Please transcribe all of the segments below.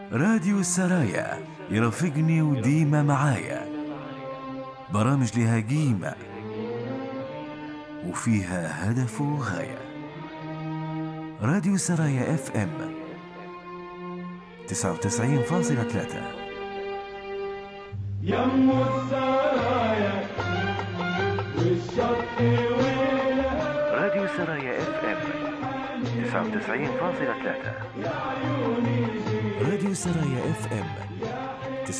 راديو السرايا يرافقني وديما معايا برامج لها قيمة وفيها هدف وغاية راديو السرايا اف ام 99.3 يم السرايا والشط ويلها راديو سرايا اف ام 99.3 راديو سرايا اف ام 99.3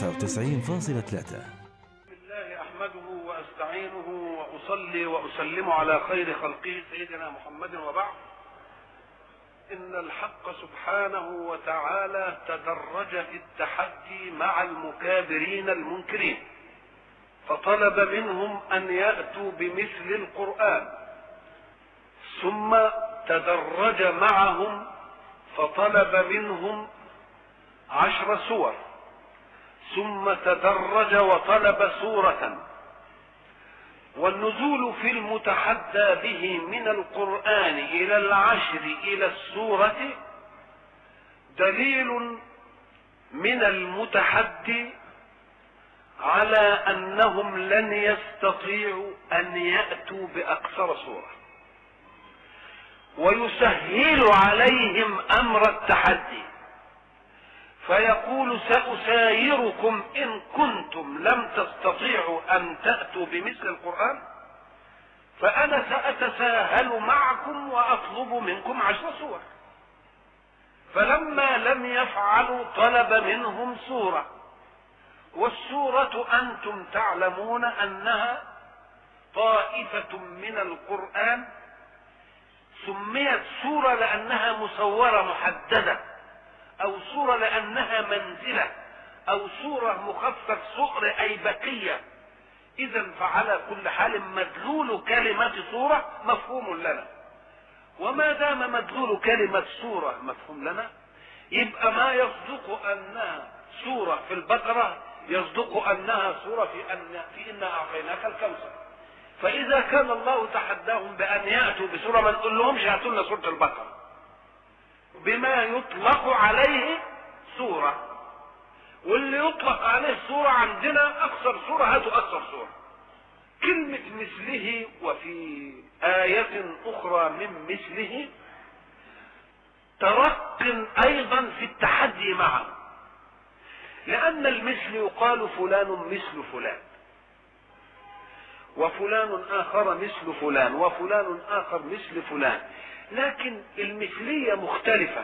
الله أحمده وأستعينه وأصلي وأسلم على خير خلقه سيدنا محمد وبعد إن الحق سبحانه وتعالى تدرج في التحدي مع المكابرين المنكرين فطلب منهم أن يأتوا بمثل القرآن ثم تدرج معهم فطلب منهم عشر سور ثم تدرج وطلب سورة والنزول في المتحدى به من القرآن إلى العشر إلى السورة دليل من المتحدي على أنهم لن يستطيعوا أن يأتوا بأكثر سورة ويسهل عليهم أمر التحدي فيقول سأسايركم إن كنتم لم تستطيعوا أن تأتوا بمثل القرآن فأنا سأتساهل معكم وأطلب منكم عشر سور فلما لم يفعلوا طلب منهم سورة والسورة أنتم تعلمون أنها طائفة من القرآن سميت سورة لأنها مسورة محددة او صورة لانها منزلة او صورة مخفف صقر اي بقية اذا فعلى كل حال مدلول كلمة صورة مفهوم لنا وما دام مدلول كلمة صورة مفهوم لنا يبقى ما يصدق انها سورة في البقرة يصدق انها سورة في ان في انا اعطيناك الكوثر فاذا كان الله تحداهم بان ياتوا بسورة ما نقول لهمش هاتوا لنا سورة البقرة بما يطلق عليه سورة واللي يطلق عليه سورة عندنا أكثر سورة هاتوا أكثر سورة كلمة مثله وفي آية أخرى من مثله ترق أيضا في التحدي معه لأن المثل يقال فلان مثل فلان وفلان آخر مثل فلان وفلان آخر مثل فلان لكن المثلية مختلفة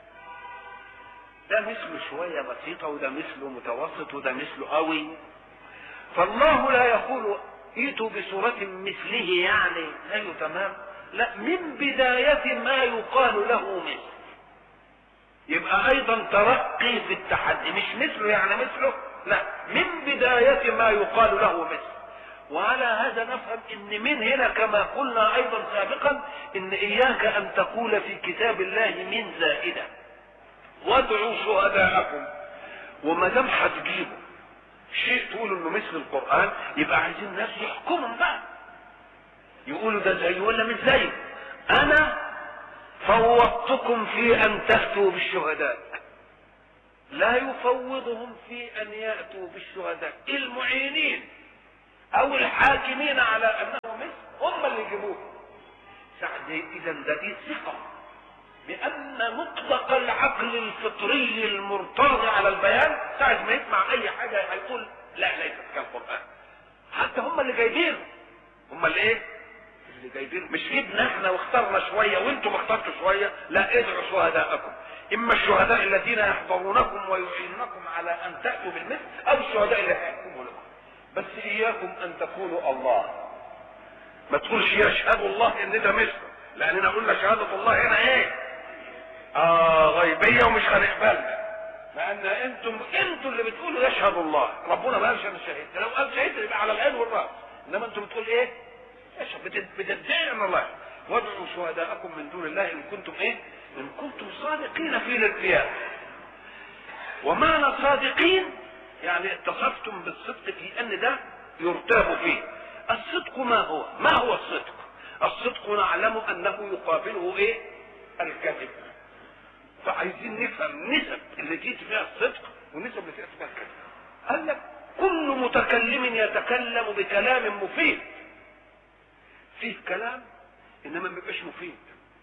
ده مثله شوية بسيطة وده مثله متوسط وده مثله قوي فالله لا يقول ائتوا بصورة مثله يعني زيه تمام لا من بداية ما يقال له مثل يبقى ايضا ترقي في التحدي مش مثله يعني مثله لا من بداية ما يقال له مثل وعلى هذا نفهم ان من هنا كما قلنا ايضا سابقا ان اياك ان تقول في كتاب الله من زائده وادعوا شهداءكم وما دام هتجيبوا شيء تقولوا انه مثل القران يبقى عايزين الناس يحكموا بقى يقولوا ده زي ولا مش زي انا فوضتكم في ان تاتوا بالشهداء لا يفوضهم في ان ياتوا بالشهداء المعينين او الحاكمين على انه مثل هم اللي يجيبوه سعد اذا ده دي ثقه بان مطلق العقل الفطري المرتضى على البيان ساعة ما يسمع اي حاجة هيقول لا ليست كالقرآن حتى هم اللي جايبينه هم اللي ايه اللي جايبينه مش جبنا احنا واخترنا شوية وانتم اخترتوا شوية لا ادعوا شهداءكم اما الشهداء الذين يحضرونكم ويعينكم على ان تأتوا بالمثل او الشهداء اللي هيحكموا لكم بس اياكم ان تقولوا الله ما تقولش يشهد الله ان ده مثله لاننا قلنا شهادة الله هنا ايه اه غيبية ومش هنقبلها لان انتم انتم اللي بتقولوا يشهد الله ربنا ما قالش انا شهدت لو قال شهدت يبقى على العين والراس انما انتم بتقول ايه يشهد بتد- بتدعي ان الله وادعوا شهداءكم من دون الله ان كنتم ايه ان كنتم صادقين في الارتياب ومعنى صادقين يعني اتصفتم بالصدق في ان ده يرتاب فيه الصدق ما هو ما هو الصدق الصدق نعلم انه يقابله ايه الكذب فعايزين نفهم نسب اللي جيت فيها الصدق والنسب اللي جيت فيها الكذب قال لك كل متكلم يتكلم بكلام مفيد فيه كلام انما ما بيبقاش مفيد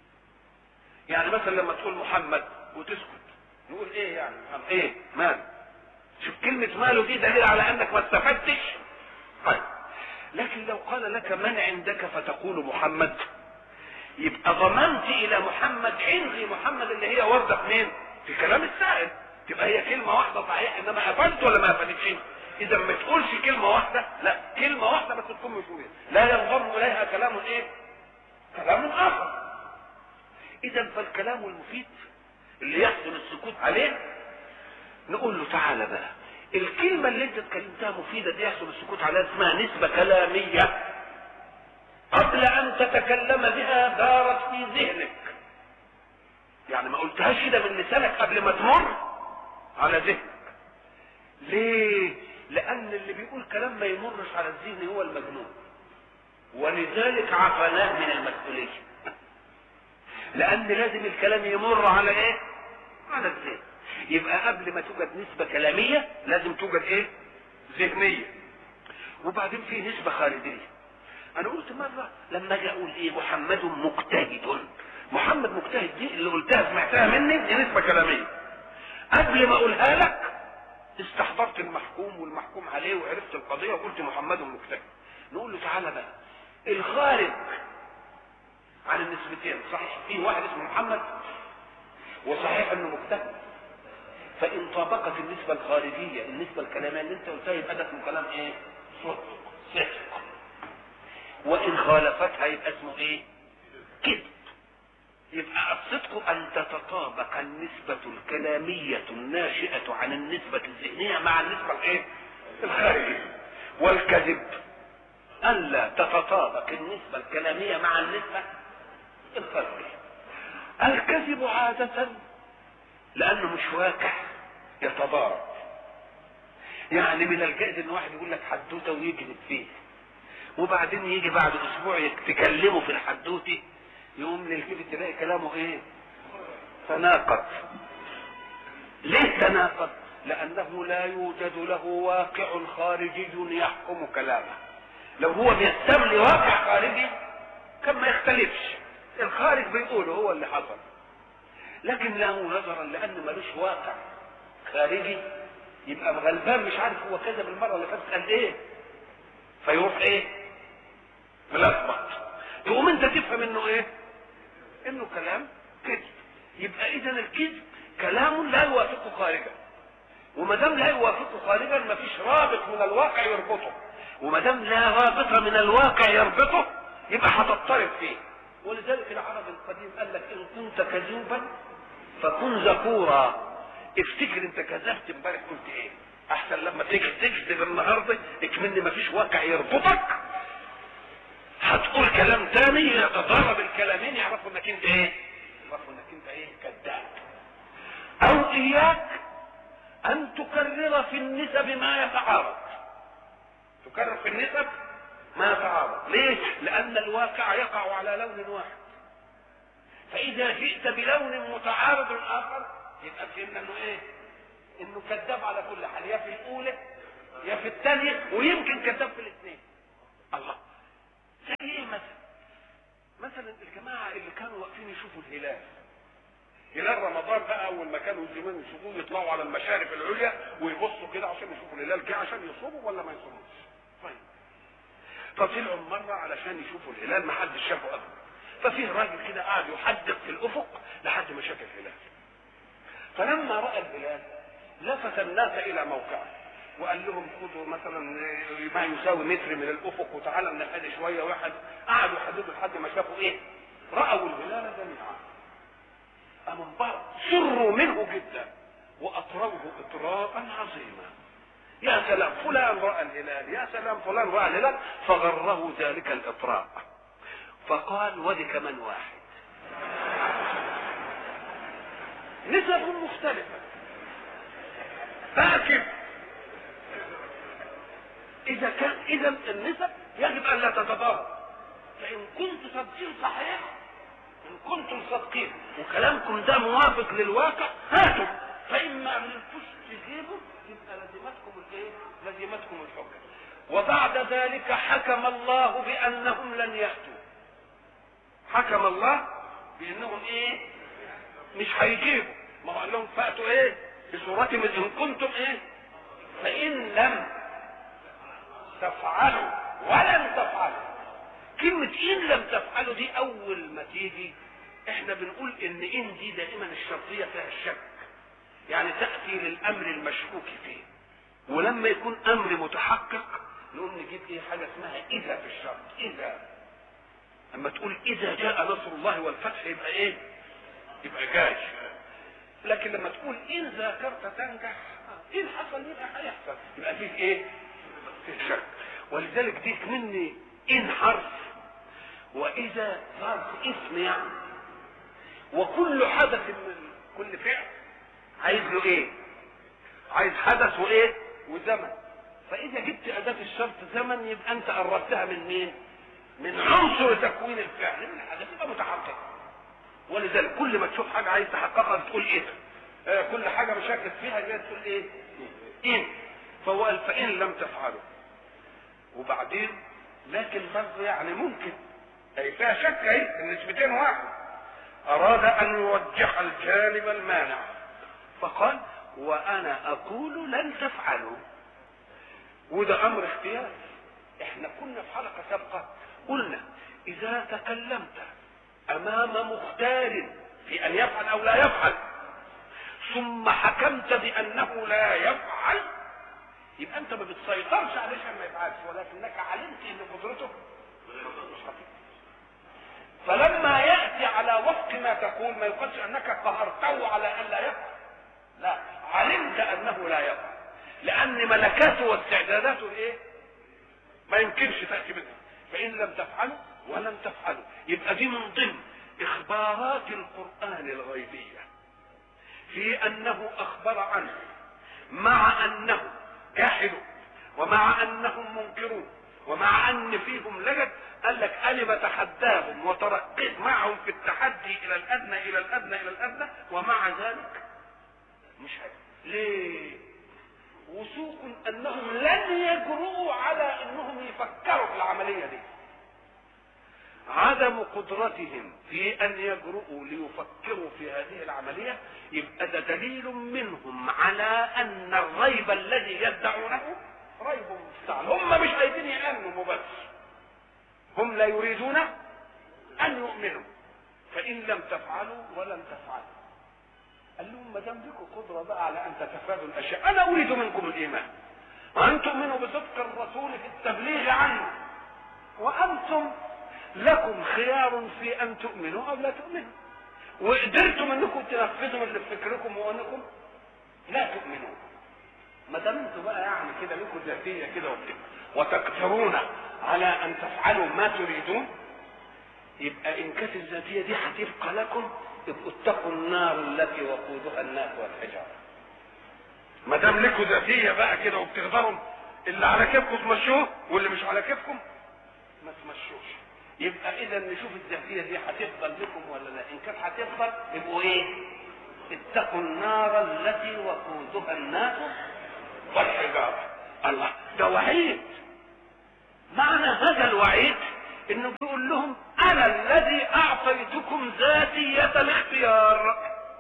يعني مثلا لما تقول محمد وتسكت نقول ايه يعني محمد ايه مال شوف كلمة ماله دي دليل على انك ما استفدتش طيب لكن لو قال لك من عندك فتقول محمد يبقى ضمنت الى محمد عندي محمد اللي هي وردة منين في كلام السائل تبقى هي كلمة واحدة صحيح انما افدت ولا ما افدتش اذا ما تقولش كلمة واحدة لا كلمة واحدة بس تكون مفهومة لا ينضم اليها كلام ايه كلام اخر اذا فالكلام المفيد اللي يحصل السكوت عليه نقول له تعالى بقى الكلمة اللي انت اتكلمتها مفيدة دي يحصل السكوت عليها اسمها نسبة كلامية قبل ان تتكلم بها دارت في ذهنك يعني ما قلتهاش كده من لسانك قبل ما تمر على ذهنك ليه لان اللي بيقول كلام ما يمرش على الذهن هو المجنون ولذلك عفناه من المسؤوليه لان لازم الكلام يمر على ايه على الذهن يبقى قبل ما توجد نسبة كلامية لازم توجد ايه ذهنية وبعدين في نسبة خارجية انا قلت مرة لما اجي اقول ايه محمد مجتهد محمد مجتهد دي اللي قلتها سمعتها مني دي نسبة كلامية قبل ما اقولها لك استحضرت المحكوم والمحكوم عليه وعرفت القضية وقلت محمد مجتهد نقول له تعالى بقى الخارج عن النسبتين صحيح في واحد اسمه محمد وصحيح انه مجتهد فان طابقت النسبة الخارجية النسبة الكلامية اللي انت قلتها يبقى ده اسمه كلام ايه صدق صدق وان خالفتها يبقى اسمه ايه كذب يبقى الصدق ان تتطابق النسبة الكلامية الناشئة عن النسبة الذهنية مع النسبة الايه الخارجية والكذب الا تتطابق النسبة الكلامية مع النسبة الخارجية الكذب عادة لانه مش واقع يتضارب يعني من الجائز ان واحد يقول لك حدوته ويكذب فيه وبعدين يجي بعد اسبوع تكلمه في الحدوته يقوم للكذب تلاقي كلامه ايه تناقض ليه تناقض لانه لا يوجد له واقع خارجي يحكم كلامه لو هو بيستملي واقع خارجي كان ما يختلفش الخارج بيقوله هو اللي حصل لكن له نظرا لان ملوش واقع خارجي يبقى غلبان مش عارف هو كذب المره اللي فاتت قال ايه فيروح ايه ملخبط تقوم انت تفهم انه ايه انه كلام كذب يبقى اذا الكذب كلام لا يوافقه خارجا وما دام لا يوافقه خارجا ما فيش رابط من الواقع يربطه وما دام لا رابط من الواقع يربطه يبقى هتضطرب فيه ولذلك العرب القديم قال لك ان كنت كذوبا فكن ذكورا افتكر انت كذبت امبارح قلت ايه احسن لما تيجي تكذب النهارده اكمن ما فيش واقع يربطك هتقول كلام تاني يتضارب الكلامين يعرفوا انك انت ايه يعرفوا انك انت ايه كذاب او اياك ان تكرر في النسب ما يتعارض تكرر في النسب ما يتعارض ليه لان الواقع يقع على لون واحد فاذا جئت بلون متعارض اخر يبقى فهمنا انه ايه انه كذاب على كل حال يا في الاولى يا في الثانيه ويمكن كذاب في الاثنين الله زي ايه مثلا مثلا الجماعه اللي كانوا واقفين يشوفوا الهلال هلال رمضان بقى اول ما كانوا زمان يشوفوه يطلعوا على المشارف العليا ويبصوا كده عشان يشوفوا الهلال جه عشان يصوموا ولا ما يصوموش طيب فطلعوا مره علشان يشوفوا الهلال ما حدش شافه ابدا ففيه راجل كده قاعد يحدق في الافق لحد ما شاف الهلال فلما راى الهلال لفت الناس الى موقعه وقال لهم خذوا مثلا ما يساوي متر من الافق وتعالى نحل شويه واحد قعدوا يحددوا لحد ما شافوا ايه راوا الهلال جميعا أما بعض سروا منه جدا وأطروه إطراء عظيما يا سلام فلان رأى الهلال يا سلام فلان رأى الهلال فغره ذلك الإطراء فقال ودي كمان واحد نسب مختلفة لكن إذا كان إذا النسب يجب أن لا تتضارب فإن كنت صدقين صحيح ان كنتم صادقين وكلامكم ده موافق للواقع هاتوا فان ما قدرتوش تجيبوا يبقى لزمتكم الايه؟ لزمتكم الحكم وبعد ذلك حكم الله بانهم لن ياتوا حكم الله بانهم ايه؟ مش هيجيبوا ما هو قال لهم فاتوا ايه؟ بصورة من ان كنتم ايه؟ فان لم تفعلوا ولن تفعلوا كلمة إن لم تفعلوا دي أول ما تيجي إحنا بنقول إن إن دي دائما الشرطية فيها الشك يعني تأتي للأمر المشكوك فيه ولما يكون أمر متحقق نقول نجيب إيه حاجة اسمها إذا في الشرط إذا أما تقول إذا جاء نصر الله والفتح يبقى إيه؟ يبقى جاي لكن لما تقول إن ذاكرت تنجح إن حصل يبقى هيحصل يبقى فيه إيه؟ فيه شك ولذلك دي مني إن حرف وإذا ظرف اسم يعني وكل حدث من كل فعل عايز له إيه؟ عايز حدث وإيه؟ وزمن فإذا جبت أداة الشرط زمن يبقى أنت قربتها من مين؟ من عنصر تكوين الفعل من الحدث يبقى متحقق ولذلك كل ما تشوف حاجة عايز تحققها تقول إيه؟ آه كل حاجة مشكك فيها يبقى تقول إيه؟ إن فهو قال فإن لم تفعلوا وبعدين لكن برضه يعني ممكن اي فيها شك اهي النسبتين واحد اراد ان يوجه الجانب المانع فقال وانا اقول لن تفعلوا وده امر اختيار احنا كنا في حلقه سابقه قلنا اذا تكلمت امام مختار في ان يفعل او لا يفعل ثم حكمت بانه لا يفعل يبقى انت ما بتسيطرش عليه عشان ما يفعلش ولكنك علمت ان قدرته مش خفيفه فلما ياتي على وفق ما تقول ما يقولش انك قهرته على ان لا يفعل لا علمت انه لا يفعل لان ملكاته واستعداداته ايه ما يمكنش تاتي منها فان لم تفعلوا ولم تفعلوا يبقى دي من ضمن اخبارات القران الغيبيه في انه اخبر عنه مع انه جاحدوا ومع انهم منكرون ومع ان فيهم لجد قال لك انا بتحداهم وترقيت معهم في التحدي الى الادنى الى الادنى الى الادنى ومع ذلك مش هيك ليه وثوق انهم لن يجرؤوا على انهم يفكروا في العمليه دي عدم قدرتهم في ان يجرؤوا ليفكروا في هذه العمليه يبقى ده دليل منهم على ان الريب الذي يدعونه ريب مفتعل هم مش عايزين يامنوا بس هم لا يريدون ان يؤمنوا فان لم تفعلوا ولم تفعلوا قال لهم ما دام لكم قدره بقى على ان تتفادوا الاشياء انا اريد منكم الايمان وان تؤمنوا بصدق الرسول في التبليغ عنه وانتم لكم خيار في ان تؤمنوا او لا تؤمنوا وقدرتم انكم تنفذوا اللي في فكركم وانكم لا تؤمنوا ما دام انتوا بقى يعني كده لكم ذاتيه كده وتقدرون على ان تفعلوا ما تريدون يبقى ان كانت الذاتيه دي هتبقى لكم يبقوا اتقوا النار التي وقودها الناس والحجاره ما دام لكم ذاتيه بقى كده وبتقدروا اللي على كيفكم تمشوه واللي مش على كيفكم ما تمشوش يبقى اذا نشوف الذاتيه دي هتفضل لكم ولا لا ان كانت هتفضل يبقوا ايه اتقوا النار التي وقودها الناس والحجاره الله ده وعيد معنى هذا الوعيد انه بيقول لهم انا الذي اعطيتكم ذاتيه الاختيار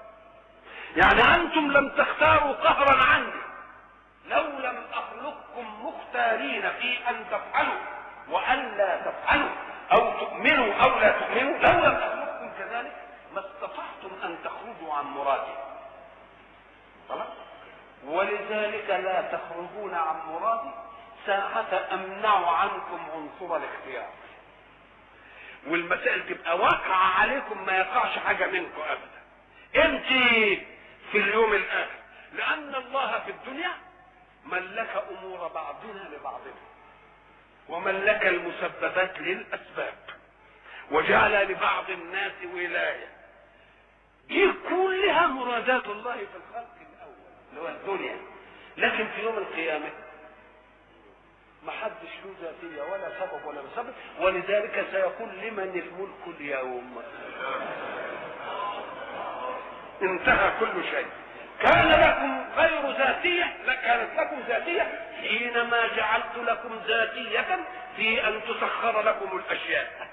يعني انتم لم تختاروا قهرا عني لو لم اخلقكم مختارين في ان تفعلوا وان لا تفعلوا او تؤمنوا او لا تؤمنوا لو لم اخلقكم كذلك ما استطعتم ان تخرجوا عن مرادي خلاص ولذلك لا تخرجون عن مرادي ساعة امنع عنكم عنصر الاختيار والمسائل تبقى واقعة عليكم ما يقعش حاجة منكم ابدا انت في اليوم الاخر لان الله في الدنيا ملك امور بعضنا لبعضنا وملك المسببات للاسباب وجعل لبعض الناس ولايه دي كلها مرادات الله في الخلق الاول اللي هو الدنيا لكن في يوم القيامه ما حدش له ذاتية ولا سبب ولا مسبب ولذلك سيقول لمن الملك اليوم انتهى كل شيء كان لكم غير ذاتية لا كانت لكم ذاتية حينما جعلت لكم ذاتية في أن تسخر لكم الأشياء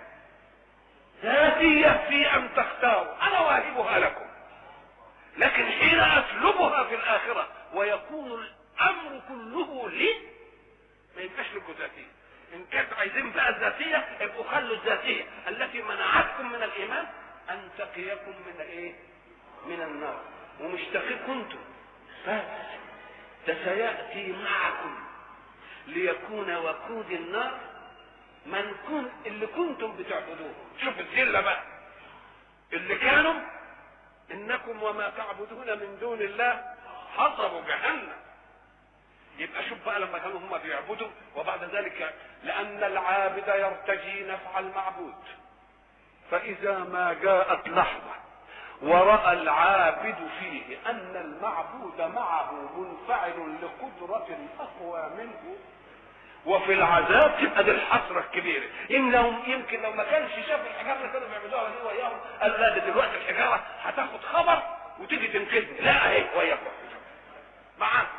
ذاتية في أن تختاروا أنا واهبها لكم لكن حين أسلبها في الآخرة ويكون الأمر كله لي ما يبقاش لكم ذاتية إن كنتوا عايزين بقى الذاتية ابقوا خلوا الذاتية التي منعتكم من الإيمان أن تقيكم من إيه؟ من النار ومش تقيكم أنتم بس ده سيأتي معكم ليكون وقود النار من كن اللي كنتم بتعبدوه شوف الذلة بقى اللي كانوا انكم وما تعبدون من دون الله حصبوا جهنم يبقى شوف بقى لما كانوا هم بيعبدوا وبعد ذلك لان العابد يرتجي نفع المعبود فاذا ما جاءت لحظه وراى العابد فيه ان المعبود معه منفعل لقدره اقوى منه وفي العذاب تبقى دي الحسره الكبيره ان لو يمكن لو ما كانش شاف الحجاره اللي كانوا بيعملوها دي وياهم قال لا ده دلوقتي الحجاره هتاخد خبر وتيجي تنقذني لا اهي وياكم معاكم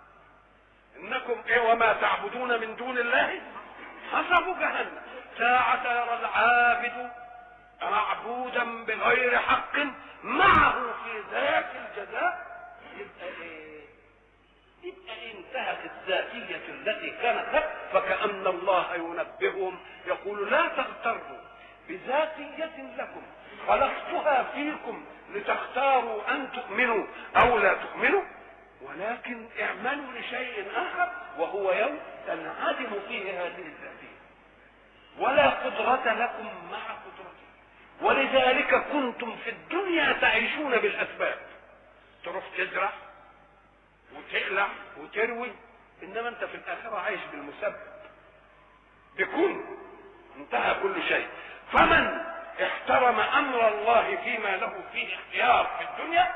انكم ايه وما تعبدون من دون الله حسب جهنم ساعة يرى العابد معبودا بغير حق معه في ذاك الجزاء يبقى ايه يبقى انتهت الذاتية التي كانت لك فكأن الله ينبههم يقول لا تغتروا بذاتية لكم خلقتها فيكم لتختاروا أن تؤمنوا أو لا تؤمنوا ولكن اعملوا لشيء آخر وهو يوم تنعدم فيه هذه الذاتية ولا قدرة لكم مع قدرته ولذلك كنتم في الدنيا تعيشون بالأسباب تروح تزرع وتقلع وتروي انما انت في الاخره عايش بالمسبب بكون انتهى كل شيء فمن احترم امر الله فيما له فيه اختيار في الدنيا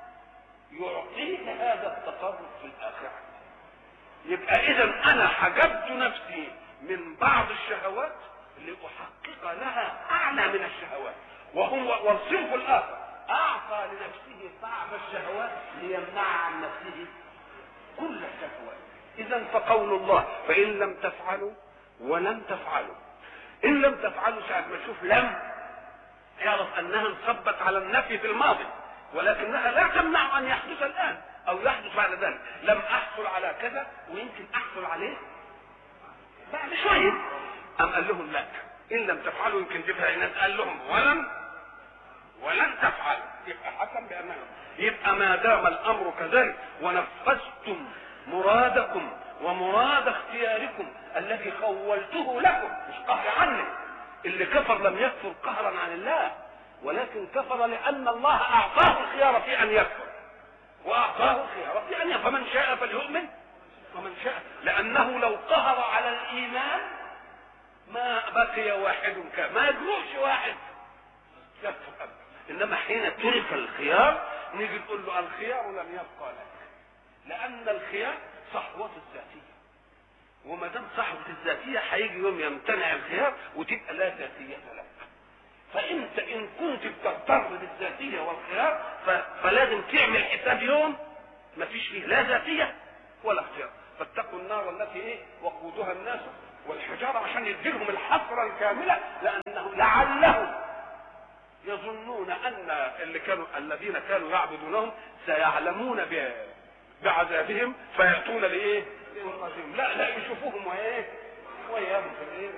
يعطيك هذا التصرف في الاخره يبقى اذا انا حجبت نفسي من بعض الشهوات لاحقق لها اعلى من الشهوات وهو والصنف الاخر اعطى لنفسه طعم الشهوات ليمنع عن نفسه كل الشهوات اذا فقول الله فان لم تفعلوا ولن تفعلوا ان لم تفعلوا ساعه ما تشوف لم اعرف انها انصبت على النفي في الماضي ولكنها لا تمنع ان يحدث الان او يحدث بعد ذلك لم احصل على كذا ويمكن احصل عليه بعد شويه ام قال لهم لا ان لم تفعلوا يمكن تبقى الناس قال لهم ولن ولن تفعل يبقى حكم بانه يبقى ما دام الامر كذلك ونفذتم مرادكم ومراد اختياركم الذي خولته لكم مش قهر عني اللي كفر لم يكفر قهرا عن الله ولكن كفر لان الله اعطاه الخيار في ان يكفر واعطاه الخيار في ان يكفر فمن شاء فليؤمن ومن شاء لانه لو قهر على الايمان ما بقي واحد كان ما يجروش واحد يكفر ابدا انما حين ترك الخيار نيجي نقول له الخيار لم يبقى لك لان الخيار صحوة الذاتية وما دام صحوة الذاتية هيجي يوم يمتنع الخيار وتبقى لا ذاتية لك فانت ان كنت بتضطر للذاتية والخيار ف- فلازم تعمل حساب يوم ما فيش فيه لا ذاتية ولا اختيار فاتقوا النار التي ايه وقودها الناس والحجارة عشان يديلهم الحسرة الكاملة لانه لعلهم يظنون ان اللي كانوا الذين كانوا يعبدونهم سيعلمون ب- بعذابهم فياتون لايه؟ لإنقاذهم. لا لا يشوفوهم وايه؟ وياهم في الايه؟